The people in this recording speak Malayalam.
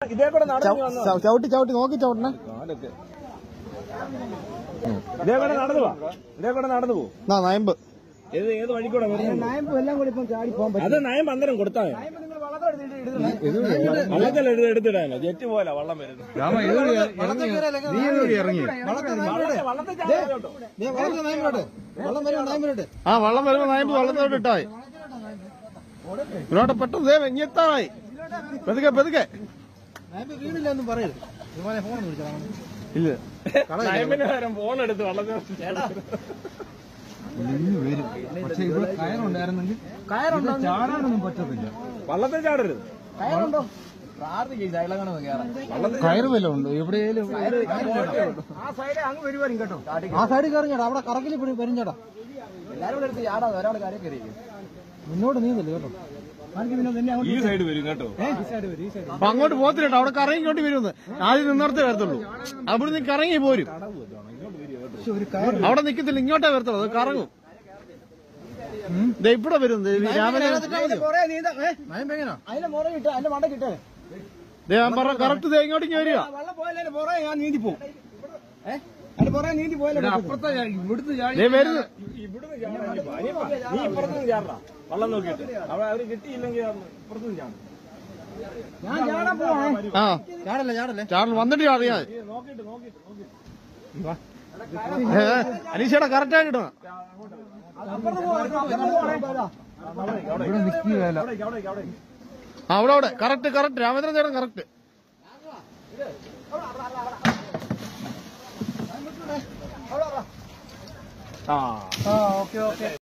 ഇതേ കൂടെ നടന്നു വന്നോ ചവ- ചവിട്ടി ചവിട്ടി നോക്കി ചവിട്ടണേ കാലൊക്കെ ഇതേ കൂടെ നടന്നു പോവാ ഇതേ കൂടെ നടന്നു പോകും എന്നാ നയമ്പ് ഏത് ഏത് വഴി കൂടെ വരുന്നു എല്ലാം കൂടി ഇപ്പം ചാടി പോകാൻ അത് നയം പന്തരം കൊടുത്താ മതി. നിങ്ങൾ വള്ളത്തോടെ വള്ളത്തിൽ എടുത്ത് എടുത്തിടാനോ ജെറ്റ് പോലെ വള്ളം വരുന്നു വള്ളത്തിൽ ചാടാൻ കേട്ടോ. വെള്ളം വരും നയമ്പരോട്ട് ആ വള്ളം വരുമ്പോ നയമ്പ് വള്ളത്തോട്ട് ഇട്ടായി ഇങ്ങോട്ട് പെട്ടെന്ന് ദേ ഇങ്ങെത്തായി പെതുക്കെ പെതുക്കെ നയമ്പ് വീടില്ല ഒന്നും പറയരുത് വിമാനെ ഫോൺ വിളിച്ചാൽ ഇല്ല നയമ്പിന് നേരം ഫോൺ എടുത്ത് വള്ളത്തിൽ പക്ഷെ ഇവിടെ കയറുണ്ടായിരുന്നെങ്കിൽ കയറുണ്ടോ ചാടാനൊന്നും പറ്റത്തില്ല വള്ളത്തിൽ ചാടരുത് കയറുണ്ടോ പ്രാർത്ഥിക്കും സൈലങ്ങണോ കയറാൻ കയറ് വല്ലതും ഉണ്ട് എവിടെയെങ്കിലും ആ സൈഡ് അങ്ങ് വരുവാരും കേട്ടോ ആ സൈഡിൽ കയറിഞ്ഞാടാ അവിടെ കറക്കിൽ വരിഞ്ഞാടാ എല്ലാരും കൂടെ എടുത്ത് ചാടാ ഒരാൾ കാര്യം കയറിയിരിക്കും മുന്നോട്ട് നീന്തല്ലേ കേട്ടോ ആർക്ക് പിന്നെ തന്നെ ഈ സൈഡ് വരും കേട്ടോ ഈ സൈഡ് വരും ഈ സൈഡ് അപ്പൊ അങ്ങോട്ട് പോത്തില്ലട്ടോ അവിടെ കറങ്ങി ഇങ്ങോട്ട് വരുമെന്ന് ആദ്യം നിന്നിടത്തേ വരത്തുള്ളൂ അവിടെ നിന്ന് കറങ്ങി പോരും ഒരു കയർ അവിടെ നിക്കത്തില്ല ഇങ്ങോട്ടേ വരത്തുള്ളൂ അത് കറങ്ങും ദേ ഇവിടെ വരും ദേ ഈ രാമനെ കൊറേ നീന്താ അതിന്റെ മുറ കിട്ടുക അതിന്റെ മണ്ട കിട്ടേ ദേ ഞാൻ പറഞ്ഞ കറക്റ്റ് ദേ ഇങ്ങോട്ട് ഇങ്ങ് വരിക വള്ളം പോയാലേ പുറേ ഞാൻ നീന്തി പോകും ഏഹ് അതിന്റെ പുറേ നീന്തി പോയാലേ അപ്പുറത്തെ ഇവിടുത്തെ ദേ വരുന്നു ഇവിടുന്ന് ചാടാൻ ഇനി പോ. ഇനി പോ. നീ ഇപ്പുറത്തുനിന്ന് ചാടാ വള്ളം നോക്കിയിട്ട് അവിടെ അവര് കിട്ടിയില്ലെങ്കിൽ ഇപ്പുറത്തുനിന്ന് ചാടും ഞാൻ ചാടാൻ പോവാണേ ആ ചാടല്ലേ ചാടല്ലേ ചാടൽ വന്നിട്ട് അറിയാതെ നോക്കിയിട്ട് നോക്കിയിട്ട് നോക്കിയിട്ട് അനീഷയുടെ കറക്റ്റ് ആയിട്ട് ഇടണം അപ്പുറത്ത് പോവാ അപ്പുറത്ത് പോവാണേ ഇവിടെ നിൽക്കുകയല്ല അവിടേക്ക് അവിടേക്ക് അവിടേക്ക് ആ, അവിടെ അവിടെ കറക്റ്റ് കറക്റ്റ് രാമേന്ദ്രൻ ചേട്ടൻ കറക്റ്റ് ആ ആ ഓക്കെ ഓക്കെ